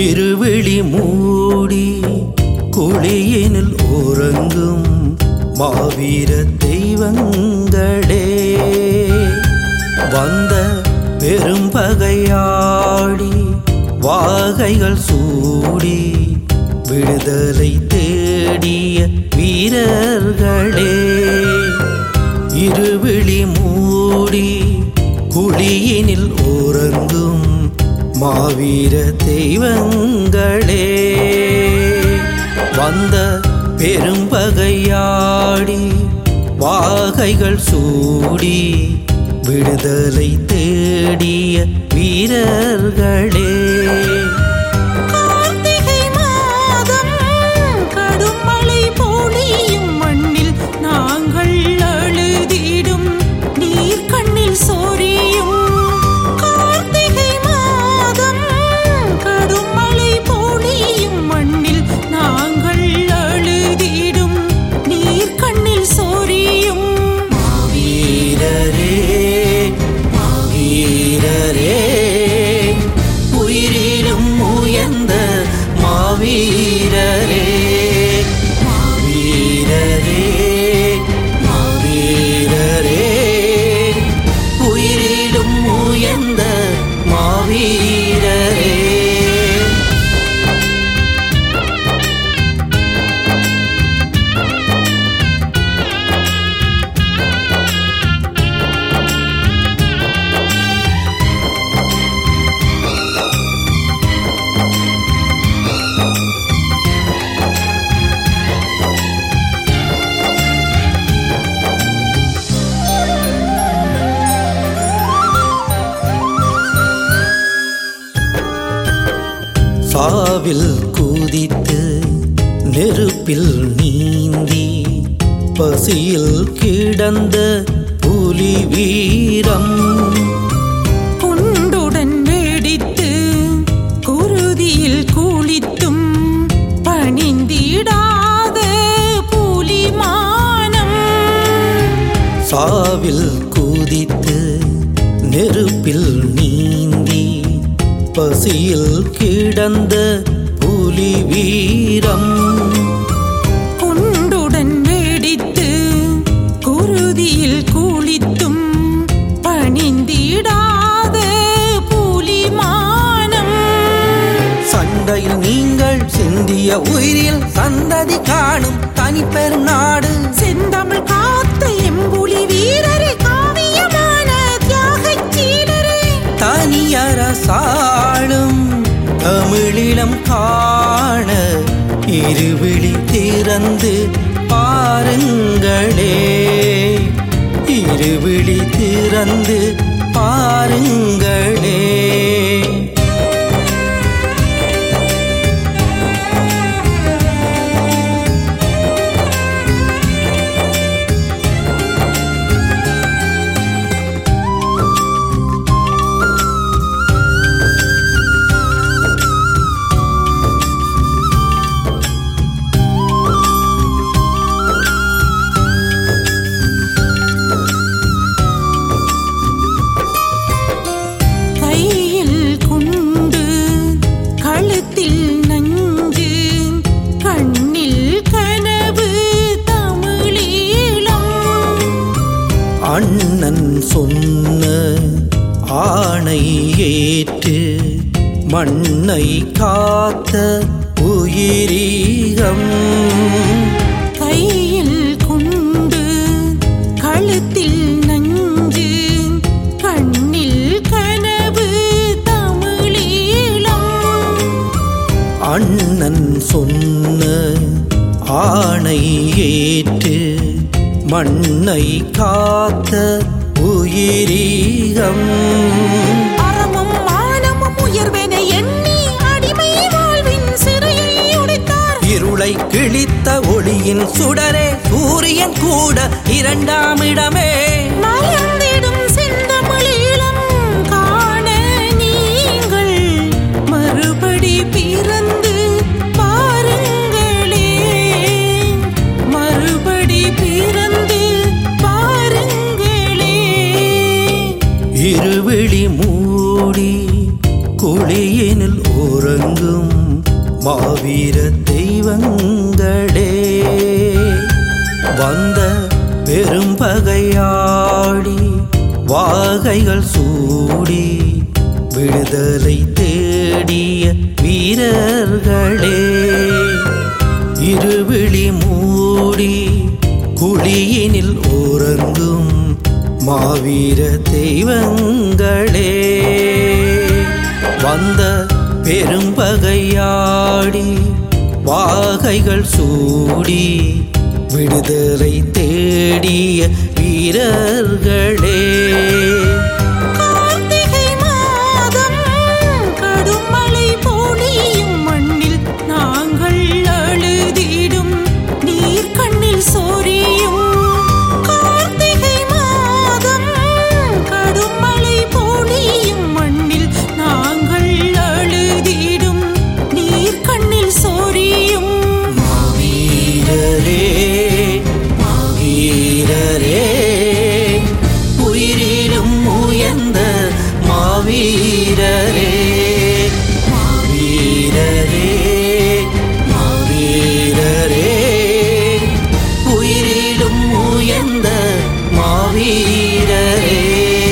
இருவிழி மூடி குழியினில் உறங்கும் மாவீர தெய்வங்களே வந்த பெரும்பகையாடி வாகைகள் சூடி விடுதலை தேடிய வீரர்களே இருவிழி மூடி குழியினில் உறங்கும் மாவீர தெய்வங்களே வந்த பெரும்பகையாடி வாகைகள் சூடி விடுதலை தேடிய வீரர்களே கார்த்திகை மாதம் கடும் மழை பொழியும் மண்ணில் நாங்கள் அழுதிடும் நீர் கண்ணில் சொரியும் கார்த்திகை மாதம் கடும் மழை பொழியும் மண்ணில் நாங்கள் அழுதிடும் நீர் கண்ணில் சொரியும் வீரரே மாவீரரே உயிரிலும் உயர்ந்த மாவீரரே மாவீரரே மாவீரரே உயிரிலும் உயர்ந்த மாவீரரே சாவில் குதித்து நெருப்பில் நீந்தி பசியில் கிடந்த புலி வீரம் குண்டுடன் வெடித்து குருதியில் குளித்தும் பணிந்திடாத புலிமானம் சாவில் குதித்து நெருப்பில் நீந்தி பசியில் கிடந்த புலி வீரம் குண்டுடன் வெடித்து குருதியில் குளித்தும் பணிந்திடாத புலிமானம் சண்டையில் நீங்கள் சிந்திய உயிரில் சந்ததி காணும் தனிப்பெரும் நாடு செந்தமிழ் காத்த எம்புலி வீரரே காவியமான தியாகச் சீலரே தனியரசாளும் தமிழிலம் காண இருவிழி திறந்து பாருங்களே இருவிழி திறந்து பாருங்களே கையில் குண்டு கழுத்தில் நஞ்சு கண்ணில் கனவு தமிழீழம் அண்ணன் சொன்ன ஆணை ஏற்று மண்ணை காத்த உயிரீகம் கையில் குண்டு கழுத்தில் நஞ்சு கண்ணில் கனவு தமிழீழம் அண்ணன் சொன்ன ஆணை ஏற்று மண்ணை காத்த உயிரீகம் அறமும் மானமும் உயர்வென எண்ணி அடிமை வாழ்வின் சிறையை உடைத்தார் இருளை கிழித்த ஒளியின் சுடரே சூரியன் கூட இரண்டாம் இடமே மலர்ந்திடும் செந்தமிழீழம் காண நீங்கள் மறுபடி பிறந்து பாருங்களே மறுபடி பிறந்து பாருங்களே இருவிழி மூடி குழியினில் உறங்கும் மாவீர தெய்வங்களே வந்த பெரும்பகையாடி வாகைகள் சூடி விடுதலை தேடிய வீரர்களே இருவிழி மூடி குழியினில் உறங்கும் மாவீர தெய்வங்களே வந்த பெரும்பகையாடி வாகைகள் சூடி விடுதலை தேடிய வீரர்களே கார்த்திகை மாதம் கடுமழை பொழியும் மண்ணில் நாங்கள் அழுதிடும் நீர் கண்ணில் சொரியும் கார்த்திகை மாதம் கடுமழை பொழியும் மண்ணில் நாங்கள் அழுதிடும் நீர் கண்ணில் சொரியும் மாவீரரே மாவீரரே உயிரிலும் உயர்ந்த மாவீரரே மாவீரரே மாவீரரே உயிரிலும் உயர்ந்த மாவீரரே